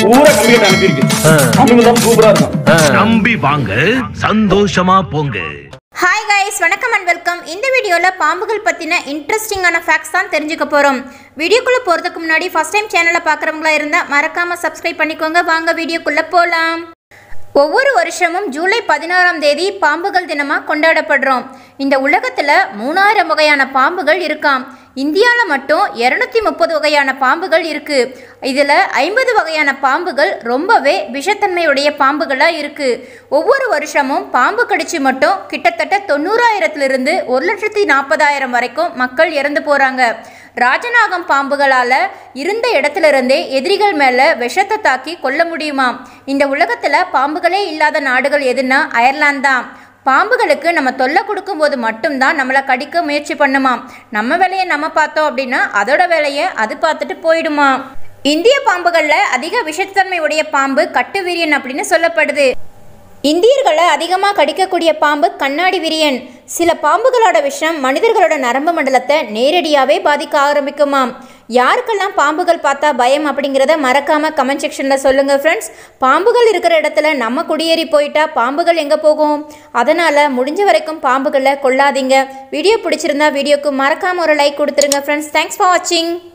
பூரா கம்ப்யூட்டர் அனுப்பியிருக்கு அவங்க தான் சூப்பரா இருக்கும் நம்பி வாங்க சந்தோஷமா போங்க ஹாய் கைஸ் வணக்கம் அண்ட் வெல்கம் இந்த வீடியோவில் பாம்புகள் பற்றின இன்ட்ரெஸ்டிங்கான ஃபேக்ட்ஸ் தான் தெரிஞ்சுக்க போகிறோம் வீடியோக்குள்ளே போகிறதுக்கு முன்னாடி ஃபஸ்ட் டைம் சேனலை பார்க்குறவங்களா இருந்தால் மறக்காமல் சப்ஸ்கிரைப் பண்ணிக்கோங்க வாங்க வீடியோக்குள்ளே போகலாம் ஒவ்வொரு வருஷமும் ஜூலை பதினாறாம் தேதி பாம்புகள் தினமாக கொண்டாடப்படுறோம் இந்த உலகத்தில் மூணாயிரம் வகையான பாம்புகள் இருக்காம் இந்தியாவில் மட்டும் இரநூத்தி முப்பது வகையான பாம்புகள் இருக்குது இதில் ஐம்பது வகையான பாம்புகள் ரொம்பவே விஷத்தன்மையுடைய பாம்புகளாக இருக்குது ஒவ்வொரு வருஷமும் பாம்பு கடிச்சு மட்டும் கிட்டத்தட்ட தொண்ணூறாயிரத்துலேருந்து ஒரு லட்சத்தி நாற்பதாயிரம் வரைக்கும் மக்கள் இறந்து போகிறாங்க ராஜநாகம் பாம்புகளால் இருந்த இடத்துல இருந்தே எதிரிகள் மேலே விஷத்தை தாக்கி கொல்ல முடியுமாம் இந்த உலகத்தில் பாம்புகளே இல்லாத நாடுகள் எதுன்னா அயர்லாந்து தான் பாம்புகளுக்கு நம்ம தொல்லை கொடுக்கும்போது மட்டும்தான் நம்மளை கடிக்க முயற்சி பண்ணுமாம் நம்ம வேலையை நம்ம பார்த்தோம் அப்படின்னா அதோட வேலையை அது பார்த்துட்டு போயிடுமா இந்திய பாம்புகளில் அதிக விஷத்தன்மை உடைய பாம்பு கட்டுவிரியன் அப்படின்னு சொல்லப்படுது இந்தியர்களை அதிகமாக கடிக்கக்கூடிய பாம்பு கண்ணாடி விரியன் சில பாம்புகளோட விஷம் மனிதர்களோட நரம்பு மண்டலத்தை நேரடியாகவே பாதிக்க ஆரம்பிக்குமாம் யாருக்கெல்லாம் பாம்புகள் பார்த்தா பயம் அப்படிங்கிறத மறக்காம கமெண்ட் செக்ஷனில் சொல்லுங்கள் ஃப்ரெண்ட்ஸ் பாம்புகள் இருக்கிற இடத்துல நம்ம குடியேறி போயிட்டா பாம்புகள் எங்கே போகும் அதனால் முடிஞ்ச வரைக்கும் பாம்புகளை கொல்லாதீங்க வீடியோ பிடிச்சிருந்தா வீடியோக்கு மறக்காம ஒரு லைக் கொடுத்துருங்க ஃப்ரெண்ட்ஸ் தேங்க்ஸ் ஃபார் வாட்சிங்